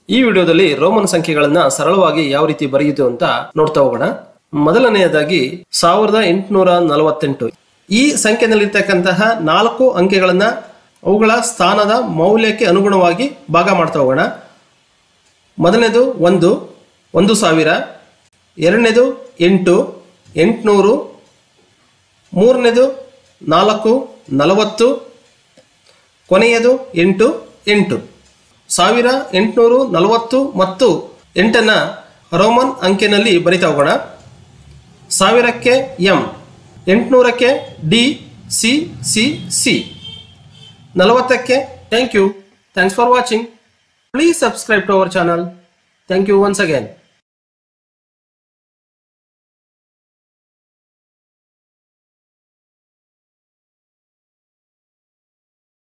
ಈ ವಿಡಿಯೋದಲ್ಲಿ ರೋಮನ್ ಸಂಖ್ಯೆಗಳನ್ನ ಸರಳವಾಗಿ ಯಾವ ರೀತಿ ಬರೆಯುವುದು ಅಂತ ನೋಡ್ತಾ ಹೋಗೋಣ ಮೊದಲನೆಯದಾಗಿ ಸಾವಿರದ ಎಂಟುನೂರ ನಲವತ್ತೆಂಟು ಈ ಸಂಖ್ಯೆನಲ್ಲಿರ್ತಕ್ಕಂತಹ ನಾಲ್ಕು ಅಂಕೆಗಳನ್ನ ಅವುಗಳ ಸ್ಥಾನದ ಮೌಲ್ಯಕ್ಕೆ ಅನುಗುಣವಾಗಿ ಭಾಗ ಮಾಡ್ತಾ ಹೋಗೋಣ ಮೊದಲನೇದು ಒಂದು ಒಂದು ಸಾವಿರ ಎರಡನೇದು ಎಂಟು ಎಂಟುನೂರು ಮೂರನೇದು ನಾಲ್ಕು ನಲವತ್ತು ಕೊನೆಯದು ಎಂಟು ಎಂಟು ಸಾವಿರ ಎಂಟುನೂರು ನಲವತ್ತು ಮತ್ತು ಎಂಟನ್ನು ರೋಮನ್ ಅಂಕೆನಲ್ಲಿ ಬರಿತಾ ಹೋಗೋಣ ಸಾವಿರಕ್ಕೆ ಎಂ ಎಂಟುನೂರಕ್ಕೆ ಡಿ ಸಿ ಸಿ ಸಿ ನಲವತ್ತಕ್ಕೆ thank you thanks for watching please subscribe to our channel thank you once again